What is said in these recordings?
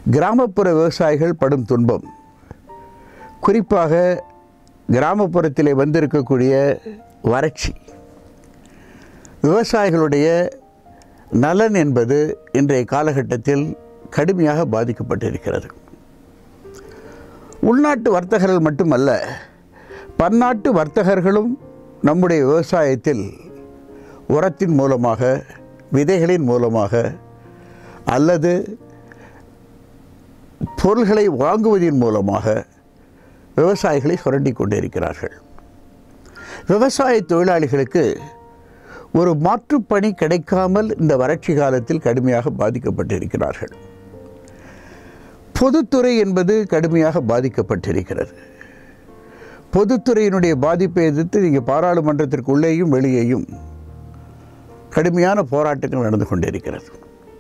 கிராமப்புற விவசாயிகள் படும் துன்பம் குறிப்பாக கிராமப்புறத்திலே வந்திருக்கக்கூடிய வறட்சி விவசாயிகளுடைய நலன் என்பது இன்றைய காலகட்டத்தில் கடுமையாக பாதிக்கப்பட்டிருக்கிறது உள்நாட்டு வர்த்தகர்கள் மட்டுமல்ல பன்னாட்டு வர்த்தகர்களும் நம்முடைய விவசாயத்தில் உரத்தின் மூலமாக விதைகளின் மூலமாக அல்லது பொருள்களை வாங்குவதன் மூலமாக விவசாயிகளை சுரண்டி கொண்டிருக்கிறார்கள் விவசாய தொழிலாளிகளுக்கு ஒரு மாற்றுப்பணி கிடைக்காமல் இந்த வறட்சி காலத்தில் கடுமையாக பாதிக்கப்பட்டிருக்கிறார்கள் பொதுத்துறை என்பது கடுமையாக பாதிக்கப்பட்டிருக்கிறது பொதுத்துறையினுடைய பாதிப்பை எதிர்த்து நீங்கள் பாராளுமன்றத்திற்கு உள்ளேயும் வெளியேயும் கடுமையான போராட்டங்கள் நடந்து கொண்டிருக்கிறது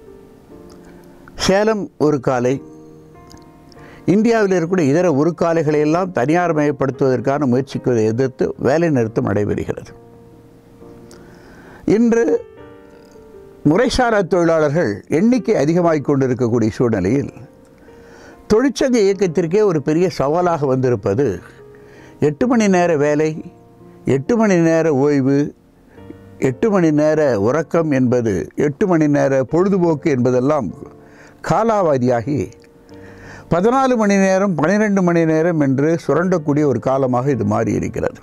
சேலம் ஒரு காலை இந்தியாவில் இருக்கக்கூடிய இதர உருக்காலைகளை எல்லாம் தனியார் மயப்படுத்துவதற்கான முயற்சிக்குவதை எதிர்த்து வேலை நிறுத்தம் நடைபெறுகிறது இன்று முறைசாரா தொழிலாளர்கள் எண்ணிக்கை அதிகமாகிக் கொண்டிருக்கக்கூடிய சூழ்நிலையில் தொழிற்சங்க இயக்கத்திற்கே ஒரு பெரிய சவாலாக வந்திருப்பது எட்டு மணி நேர வேலை எட்டு மணி நேர ஓய்வு எட்டு மணி நேர உறக்கம் என்பது எட்டு மணி நேர பொழுதுபோக்கு என்பதெல்லாம் காலாவதியாகி பதினாலு மணி நேரம் பன்னிரெண்டு மணி நேரம் என்று சுரண்டக்கூடிய ஒரு காலமாக இது மாறி இருக்கிறது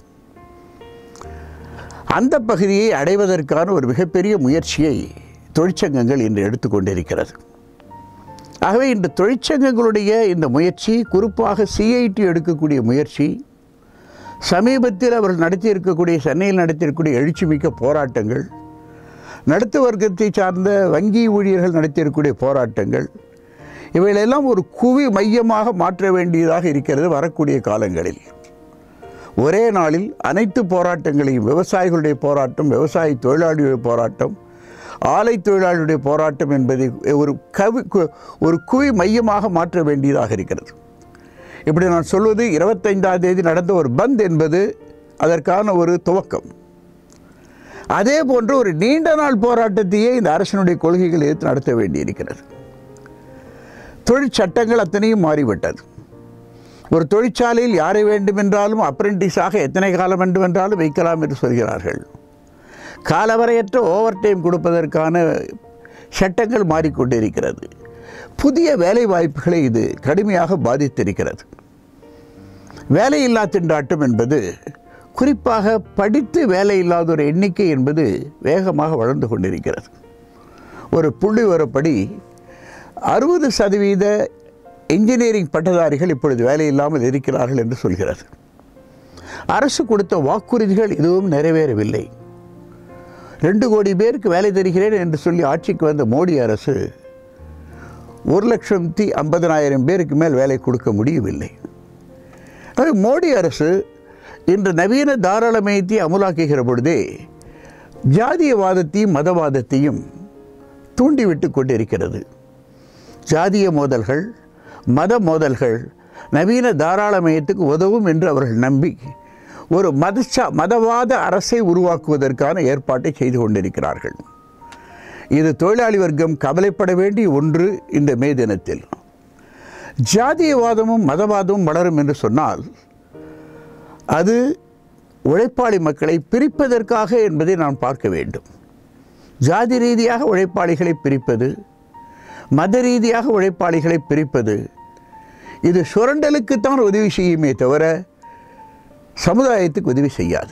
அந்த பகுதியை அடைவதற்கான ஒரு மிகப்பெரிய முயற்சியை தொழிற்சங்கங்கள் இன்று எடுத்துக்கொண்டிருக்கிறது ஆகவே இந்த தொழிற்சங்கங்களுடைய இந்த முயற்சி குறிப்பாக சிஐடி எடுக்கக்கூடிய முயற்சி சமீபத்தில் அவர்கள் நடத்தியிருக்கக்கூடிய சென்னையில் நடத்தியிருக்கக்கூடிய எழுச்சிமிக்க போராட்டங்கள் நடுத்த வர்க்கத்தை சார்ந்த வங்கி ஊழியர்கள் நடத்தியிருக்கக்கூடிய போராட்டங்கள் இவைகளெல்லாம் ஒரு குவி மையமாக மாற்ற வேண்டியதாக இருக்கிறது வரக்கூடிய காலங்களில் ஒரே நாளில் அனைத்து போராட்டங்களையும் விவசாயிகளுடைய போராட்டம் விவசாய தொழிலாளிகளுடைய போராட்டம் ஆலை தொழிலாளிகளுடைய போராட்டம் என்பதை ஒரு கவி கு- ஒரு குவி மையமாக மாற்ற வேண்டியதாக இருக்கிறது இப்படி நான் சொல்வது இருபத்தைந்தாம் தேதி நடந்த ஒரு பந்த் என்பது அதற்கான ஒரு துவக்கம் அதே போன்று ஒரு நீண்ட நாள் போராட்டத்தையே இந்த அரசினுடைய கொள்கைகள் எதிர்த்து நடத்த வேண்டியிருக்கிறது தொழிற்சட்டங்கள் அத்தனையும் மாறிவிட்டது ஒரு தொழிற்சாலையில் யாரை வேண்டுமென்றாலும் அப்ரெண்டிஸாக எத்தனை காலம் வேண்டுமென்றாலும் வைக்கலாம் என்று சொல்கிறார்கள் காலவரையற்ற ஓவர் டைம் கொடுப்பதற்கான சட்டங்கள் மாறிக்கொண்டிருக்கிறது புதிய வேலை வாய்ப்புகளை இது கடுமையாக பாதித்திருக்கிறது வேலையில்லா திண்டாட்டம் என்பது குறிப்பாக படித்து வேலை இல்லாத ஒரு எண்ணிக்கை என்பது வேகமாக வளர்ந்து கொண்டிருக்கிறது ஒரு புள்ளி வரப்படி அறுபது சதவீத இன்ஜினியரிங் பட்டதாரிகள் இப்பொழுது வேலை இல்லாமல் இருக்கிறார்கள் என்று சொல்கிறது அரசு கொடுத்த வாக்குறுதிகள் எதுவும் நிறைவேறவில்லை ரெண்டு கோடி பேருக்கு வேலை தருகிறேன் என்று சொல்லி ஆட்சிக்கு வந்த மோடி அரசு ஒரு லட்சத்தி ஐம்பதனாயிரம் பேருக்கு மேல் வேலை கொடுக்க முடியவில்லை ஆகவே மோடி அரசு இன்று நவீன தாராளமயத்தை அமுலாக்குகிற பொழுதே ஜாதியவாதத்தையும் மதவாதத்தையும் தூண்டிவிட்டு கொண்டிருக்கிறது ஜாதிய மோதல்கள் மத மோதல்கள் நவீன தாராளமயத்துக்கு உதவும் என்று அவர்கள் நம்பி ஒரு மதச்சா மதவாத அரசை உருவாக்குவதற்கான ஏற்பாட்டை செய்து கொண்டிருக்கிறார்கள் இது தொழிலாளி வர்க்கம் கவலைப்பட வேண்டிய ஒன்று இந்த மே தினத்தில் ஜாதியவாதமும் மதவாதமும் வளரும் என்று சொன்னால் அது உழைப்பாளி மக்களை பிரிப்பதற்காக என்பதை நாம் பார்க்க வேண்டும் ஜாதி ரீதியாக உழைப்பாளிகளை பிரிப்பது மத ரீதியாக உழைப்பாளிகளை பிரிப்பது இது சுரண்டலுக்குத்தான் உதவி செய்யுமே தவிர சமுதாயத்துக்கு உதவி செய்யாது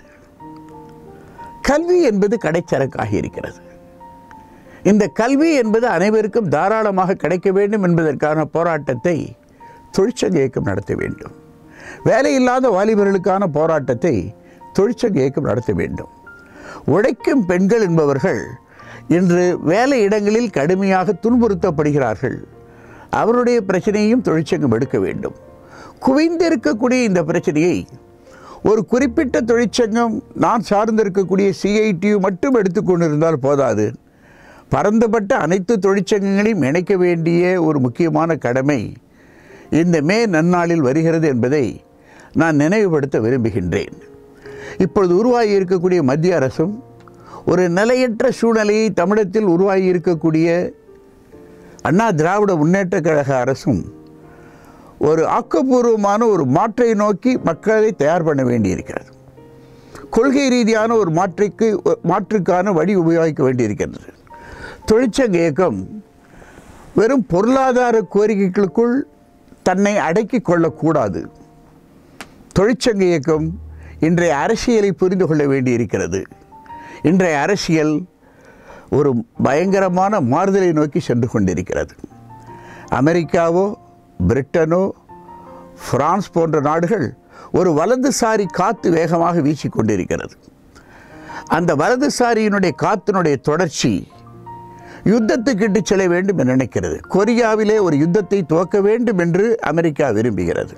கல்வி என்பது கடைச்சரக்காக இருக்கிறது இந்த கல்வி என்பது அனைவருக்கும் தாராளமாக கிடைக்க வேண்டும் என்பதற்கான போராட்டத்தை தொழிற்சங்க இயக்கம் நடத்த வேண்டும் வேலையில்லாத வாலிபர்களுக்கான போராட்டத்தை தொழிற்சங்க இயக்கம் நடத்த வேண்டும் உழைக்கும் பெண்கள் என்பவர்கள் இன்று வேலை இடங்களில் கடுமையாக துன்புறுத்தப்படுகிறார்கள் அவருடைய பிரச்சனையும் தொழிற்சங்கம் எடுக்க வேண்டும் குவிந்திருக்கக்கூடிய இந்த பிரச்சனையை ஒரு குறிப்பிட்ட தொழிற்சங்கம் நான் சார்ந்திருக்கக்கூடிய சிஐடியு மட்டும் எடுத்துக்கொண்டிருந்தால் போதாது பரந்துபட்ட அனைத்து தொழிற்சங்கங்களையும் இணைக்க வேண்டிய ஒரு முக்கியமான கடமை இந்த மே நன்னாளில் வருகிறது என்பதை நான் நினைவுபடுத்த விரும்புகின்றேன் இப்பொழுது உருவாகி இருக்கக்கூடிய மத்திய அரசும் ஒரு நிலையற்ற சூழ்நிலையை தமிழகத்தில் உருவாகி இருக்கக்கூடிய அண்ணா திராவிட முன்னேற்ற கழக அரசும் ஒரு ஆக்கப்பூர்வமான ஒரு மாற்றை நோக்கி மக்களை தயார் பண்ண வேண்டியிருக்கிறது கொள்கை ரீதியான ஒரு மாற்றுக்கு மாற்றுக்கான வழி உபயோகிக்க வேண்டியிருக்கிறது தொழிற்சங்க இயக்கம் வெறும் பொருளாதார கோரிக்கைகளுக்குள் தன்னை அடக்கிக் கொள்ளக்கூடாது தொழிற்சங்க இயக்கம் இன்றைய அரசியலை புரிந்து கொள்ள வேண்டியிருக்கிறது இன்றைய அரசியல் ஒரு பயங்கரமான மாறுதலை நோக்கி சென்று கொண்டிருக்கிறது அமெரிக்காவோ பிரிட்டனோ பிரான்ஸ் போன்ற நாடுகள் ஒரு வலதுசாரி காற்று வேகமாக வீசிக்கொண்டிருக்கிறது அந்த வலதுசாரியினுடைய காத்தினுடைய தொடர்ச்சி யுத்தத்துக்கு இட்டு செல்ல வேண்டும் என்று நினைக்கிறது கொரியாவிலே ஒரு யுத்தத்தை துவக்க வேண்டும் என்று அமெரிக்கா விரும்புகிறது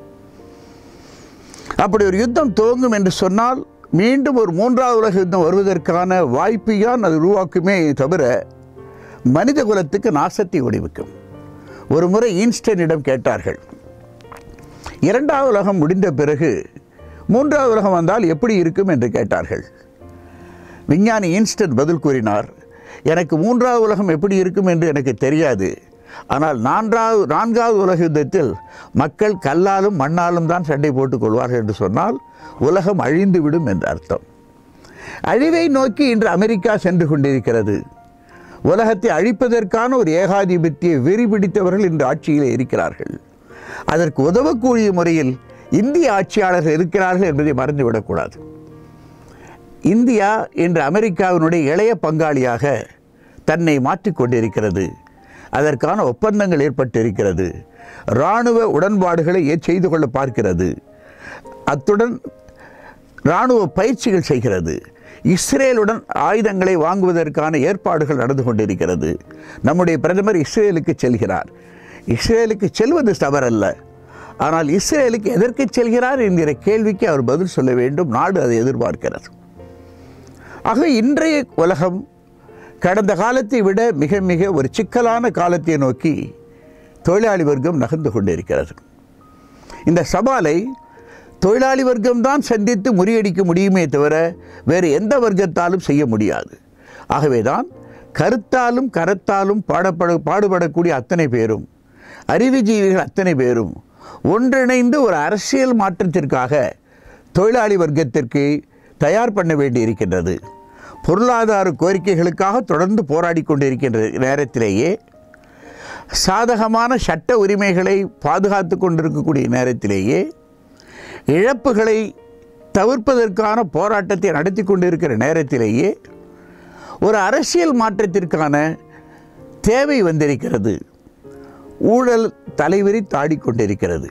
அப்படி ஒரு யுத்தம் துவங்கும் என்று சொன்னால் மீண்டும் ஒரு மூன்றாவது உலக யுத்தம் வருவதற்கான வாய்ப்பையான் அது உருவாக்குமே தவிர மனித குலத்துக்கு நாசத்தை விடுவிக்கும் ஒரு முறை ஈன்ஸ்டைனிடம் கேட்டார்கள் இரண்டாவது உலகம் முடிந்த பிறகு மூன்றாவது உலகம் வந்தால் எப்படி இருக்கும் என்று கேட்டார்கள் விஞ்ஞானி ஈன்ஸ்டன் பதில் கூறினார் எனக்கு மூன்றாவது உலகம் எப்படி இருக்கும் என்று எனக்கு தெரியாது ஆனால் நான்காவது நான்காவது உலக யுத்தத்தில் மக்கள் கல்லாலும் மண்ணாலும் தான் சண்டை போட்டுக் கொள்வார்கள் என்று சொன்னால் உலகம் அழிந்துவிடும் என்று அர்த்தம் அழிவை நோக்கி இன்று அமெரிக்கா சென்று கொண்டிருக்கிறது உலகத்தை அழிப்பதற்கான ஒரு ஏகாதிபத்திய வெறி பிடித்தவர்கள் இன்று ஆட்சியிலே இருக்கிறார்கள் அதற்கு உதவக்கூடிய முறையில் இந்திய ஆட்சியாளர்கள் இருக்கிறார்கள் என்பதை மறந்துவிடக்கூடாது இந்தியா இன்று அமெரிக்காவினுடைய இளைய பங்காளியாக தன்னை மாற்றிக்கொண்டிருக்கிறது அதற்கான ஒப்பந்தங்கள் ஏற்பட்டிருக்கிறது இராணுவ உடன்பாடுகளை ஏ- செய்து கொள்ள பார்க்கிறது அத்துடன் இராணுவ பயிற்சிகள் செய்கிறது இஸ்ரேலுடன் ஆயுதங்களை வாங்குவதற்கான ஏற்பாடுகள் நடந்து கொண்டிருக்கிறது நம்முடைய பிரதமர் இஸ்ரேலுக்கு செல்கிறார் இஸ்ரேலுக்கு செல்வது தவறல்ல ஆனால் இஸ்ரேலுக்கு எதற்கு செல்கிறார் என்கிற கேள்விக்கு அவர் பதில் சொல்ல வேண்டும் நாடு அதை எதிர்பார்க்கிறது ஆக இன்றைய உலகம் கடந்த காலத்தை விட மிக மிக ஒரு சிக்கலான காலத்தை நோக்கி தொழிலாளி வர்க்கம் நகர்ந்து கொண்டிருக்கிறது இந்த சவாலை தொழிலாளி வர்க்கம்தான் சந்தித்து முறியடிக்க முடியுமே தவிர வேறு எந்த வர்க்கத்தாலும் செய்ய முடியாது ஆகவேதான் கருத்தாலும் கரத்தாலும் பாடப்பட பாடுபடக்கூடிய அத்தனை பேரும் அறிவுஜீவிகள் அத்தனை பேரும் ஒன்றிணைந்து ஒரு அரசியல் மாற்றத்திற்காக தொழிலாளி வர்க்கத்திற்கு தயார் பண்ண வேண்டியிருக்கின்றது பொருளாதார கோரிக்கைகளுக்காக தொடர்ந்து போராடி கொண்டிருக்கின்ற நேரத்திலேயே சாதகமான சட்ட உரிமைகளை பாதுகாத்து கொண்டிருக்கக்கூடிய நேரத்திலேயே இழப்புகளை தவிர்ப்பதற்கான போராட்டத்தை நடத்தி கொண்டிருக்கிற நேரத்திலேயே ஒரு அரசியல் மாற்றத்திற்கான தேவை வந்திருக்கிறது ஊழல் தலைவிரி தாடிக்கொண்டிருக்கிறது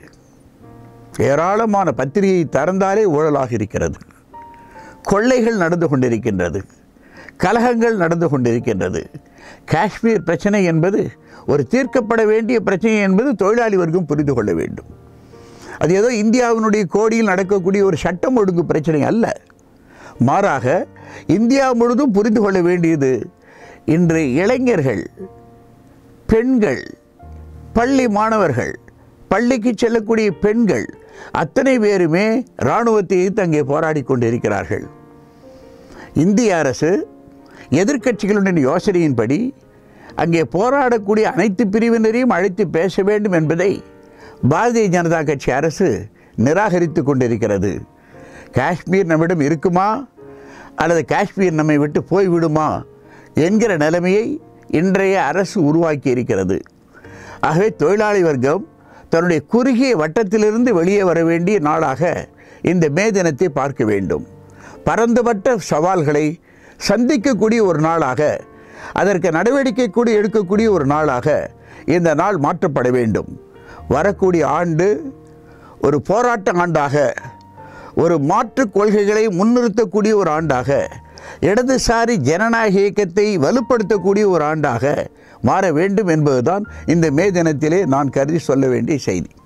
ஏராளமான பத்திரிகை திறந்தாலே ஊழலாக இருக்கிறது கொள்ளைகள் நடந்து கொண்டிருக்கின்றது கலகங்கள் நடந்து கொண்டிருக்கின்றது காஷ்மீர் பிரச்சனை என்பது ஒரு தீர்க்கப்பட வேண்டிய பிரச்சனை என்பது தொழிலாளி வர்க்கம் புரிந்து கொள்ள வேண்டும் அது ஏதோ இந்தியாவினுடைய கோடியில் நடக்கக்கூடிய ஒரு சட்டம் ஒழுங்கு பிரச்சனை அல்ல மாறாக இந்தியா முழுதும் புரிந்து கொள்ள வேண்டியது இன்று இளைஞர்கள் பெண்கள் பள்ளி மாணவர்கள் பள்ளிக்கு செல்லக்கூடிய பெண்கள் அத்தனை பேருமே இராணுவத்தை எதிர்த்து அங்கே போராடி கொண்டிருக்கிறார்கள் இந்திய அரசு எதிர்க்கட்சிகளுடைய யோசனையின்படி அங்கே போராடக்கூடிய அனைத்து பிரிவினரையும் அழைத்து பேச வேண்டும் என்பதை பாரதிய ஜனதா கட்சி அரசு நிராகரித்து கொண்டிருக்கிறது காஷ்மீர் நம்மிடம் இருக்குமா அல்லது காஷ்மீர் நம்மை விட்டு போய்விடுமா என்கிற நிலைமையை இன்றைய அரசு உருவாக்கி இருக்கிறது ஆகவே தொழிலாளி வர்க்கம் தன்னுடைய குறுகிய வட்டத்திலிருந்து வெளியே வர வேண்டிய நாளாக இந்த மே தினத்தை பார்க்க வேண்டும் பரந்துபட்ட சவால்களை சந்திக்கக்கூடிய ஒரு நாளாக அதற்கு நடவடிக்கை கூடி எடுக்கக்கூடிய ஒரு நாளாக இந்த நாள் மாற்றப்பட வேண்டும் வரக்கூடிய ஆண்டு ஒரு போராட்ட ஆண்டாக ஒரு மாற்றுக் கொள்கைகளை முன்னிறுத்தக்கூடிய ஒரு ஆண்டாக இடதுசாரி ஜனநாயக இயக்கத்தை வலுப்படுத்தக்கூடிய ஒரு ஆண்டாக மாற வேண்டும் என்பதுதான் இந்த மே தினத்திலே நான் கருதி சொல்ல வேண்டிய செய்தி